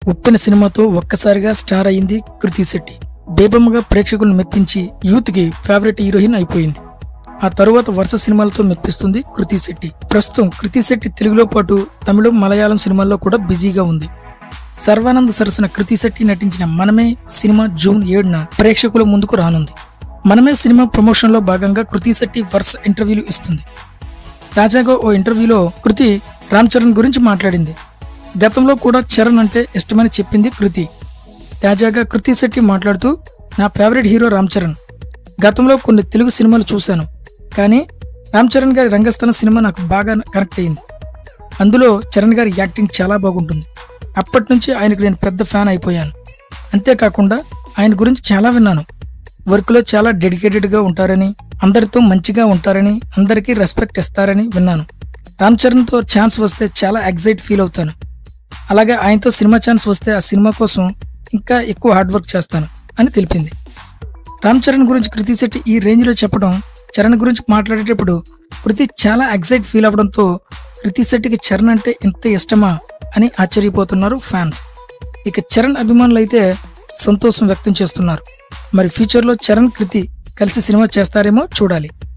ఉప్పెన సినిమాతో ఒక్కసారిగా స్టార్ అయింది కృతి శెట్టి బేబమ్మగా ప్రేక్షకులను మెప్పించి యూత్ కి ఫేవరెట్ హీరోయిన్ అయిపోయింది ఆ తరువాత వరుస సినిమాలతో మెప్పిస్తుంది కృతి శెట్టి ప్రస్తుతం కృతి శెట్టి తెలుగులో పాటు తమిళం మలయాళం సినిమాల్లో కూడా బిజీగా ఉంది సర్వానంద్ సరసన కృతి శెట్టి నటించిన మనమే సినిమా జూన్ ఏడున ప్రేక్షకుల ముందుకు రానుంది మనమే సినిమా ప్రమోషన్ లో భాగంగా కృతి శెట్టి వరుస ఇంటర్వ్యూలు ఇస్తుంది తాజాగా ఓ ఇంటర్వ్యూలో కృతి రామ్ చరణ్ గురించి మాట్లాడింది గతంలో కూడా చరణ్ అంటే ఇష్టమని చెప్పింది కృతి తాజాగా కృతి శెట్టి మాట్లాడుతూ నా ఫేవరెట్ హీరో రామ్ చరణ్ గతంలో కొన్ని తెలుగు సినిమాలు చూశాను కానీ రామ్ చరణ్ గారి రంగస్థాన సినిమా నాకు బాగా కనెక్ట్ అయింది అందులో చరణ్ గారి యాక్టింగ్ చాలా బాగుంటుంది అప్పటి నుంచి ఆయనకు నేను పెద్ద ఫ్యాన్ అయిపోయాను అంతేకాకుండా ఆయన గురించి చాలా విన్నాను వర్క్లో చాలా డెడికేటెడ్గా ఉంటారని అందరితో మంచిగా ఉంటారని అందరికీ రెస్పెక్ట్ ఇస్తారని విన్నాను రామ్ చరణ్తో ఛాన్స్ వస్తే చాలా ఎగ్జైట్ ఫీల్ అవుతాను అలాగే ఆయనతో సినిమా ఛాన్స్ వస్తే ఆ సినిమా కోసం ఇంకా ఎక్కువ హార్డ్ వర్క్ చేస్తాను అని తెలిపింది రామ్ చరణ్ గురించి కృతి శెట్టి ఈ రేంజ్లో చెప్పడం చరణ్ గురించి మాట్లాడేటప్పుడు కృతి చాలా ఎగ్జైట్ ఫీల్ అవడంతో కృతి శెట్టికి చరణ్ అంటే ఇంత ఇష్టమా అని ఆశ్చర్యపోతున్నారు ఫ్యాన్స్ ఇక చరణ్ అభిమానులు అయితే సంతోషం వ్యక్తం చేస్తున్నారు మరి ఫ్యూచర్లో చరణ్ కృతి కలిసి సినిమా చేస్తారేమో చూడాలి